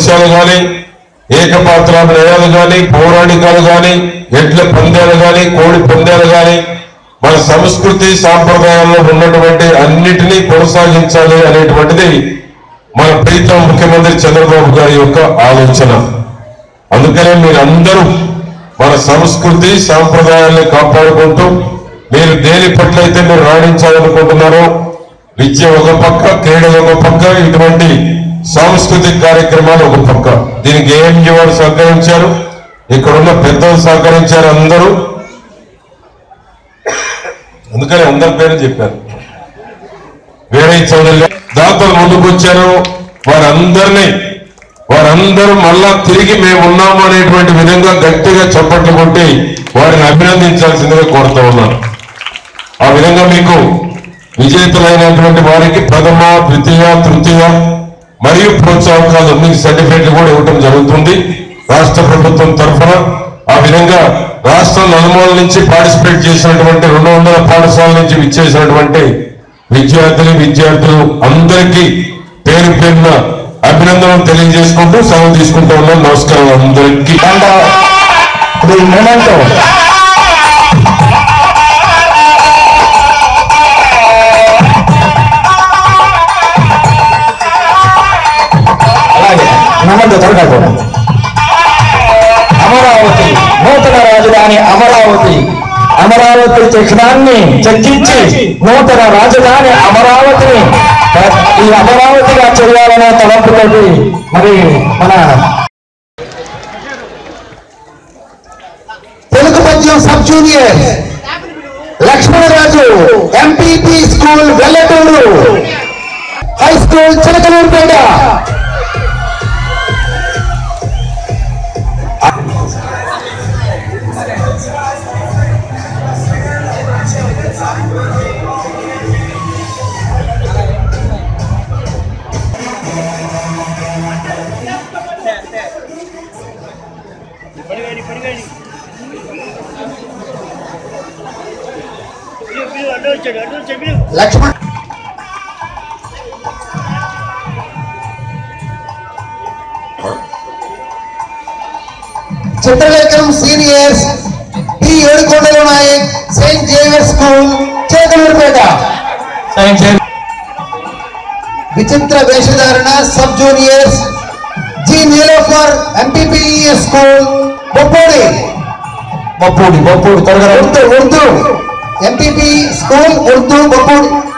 జోత్స్యాలు కానీ ఏకపాత్రాభినయాలు కానీ పౌరాణికాలు కానీ ఎడ్ల పందాలు కానీ కోడి పందాలు కానీ మన సంస్కృతి సాంప్రదాయాల్లో ఉన్నటువంటి అన్నిటినీ కొనసాగించాలి అనేటువంటిది మన ప్రీతం ముఖ్యమంత్రి చంద్రబాబు గారి యొక్క ఆలోచన అందుకనే మీరందరూ మన సంస్కృతి సాంప్రదాయాల్ని కాపాడుకుంటూ మీరు దేని పట్ల అయితే మీరు రాణించాలనుకుంటున్నారో విద్య ఒక పక్క క్రీడలు ఒక పక్క ఇటువంటి సాంస్కృతిక కార్యక్రమాలు ఒక పక్క దీనికి ఏఎంజీ వారు సహకరించారు ఇక్కడున్న పెద్దలు సహకరించారు అందరూ అందుకని అందరి పేరు చెప్పారు వేరే చౌదరి దాతలు ముందుకు వచ్చారు వారందరినీ వారందరూ మళ్ళా తిరిగి మేము ఉన్నాము అనేటువంటి విధంగా గట్టిగా చప్పట్లు కొట్టి వారిని అభినందించాల్సిందిగా కోరుతా ఉన్నాను ఆ విధంగా మీకు విజేతలైనటువంటి వారికి ప్రథమ ద్వితీయ తృతీయ మరియు ప్రోత్సాహకాలు మీకు సర్టిఫికెట్లు కూడా ఇవ్వడం జరుగుతుంది రాష్ట్ర ప్రభుత్వం తరఫున ఆ విధంగా రాష్ట్రం నలుమూల నుంచి పార్టిసిపేట్ చేసినటువంటి రెండు వందల పాఠశాలల నుంచి విచ్చేసినటువంటి విద్యార్థులు విద్యార్థులు అందరికీ పేరు పేరున అభినందనలు తెలియజేసుకుంటూ సెలవు తీసుకుంటూ ఉన్నాం నమస్కారం అందరికీ And uh, the memento. అలాగే memento త్వరగా చూడండి. అమరావతి నూతన రాజధాని అమరావతి అమరావతి చిహ్నాన్ని చర్చించి నూతన రాజధాని అమరావతిని ఈ అమరావతిగా చేయాలనే తలంపుతోటి మరి మన తెలుగు పద్యం sub junior Lakshmanaraju MPP school Vellaturu high school Chilakaluripeta పడివేడి పడివేడి పిలు పిలు అడ్డు వచ్చాడు అడ్డు వచ్చాడు పిలు లక్ష్మణ్ చిత్రలేఖనం seniors P Edukondala Nayak Saint Xavier school Chetaluripeta విచిత్ర వేషధారణ sub juniors G Nilofar MPPS school Boppudi Boppudi Boppudi త్వరగా ఉర్దూ ఉర్దూ ఎంపీపీ స్కూల్ ఉర్దూ బొప్పూడి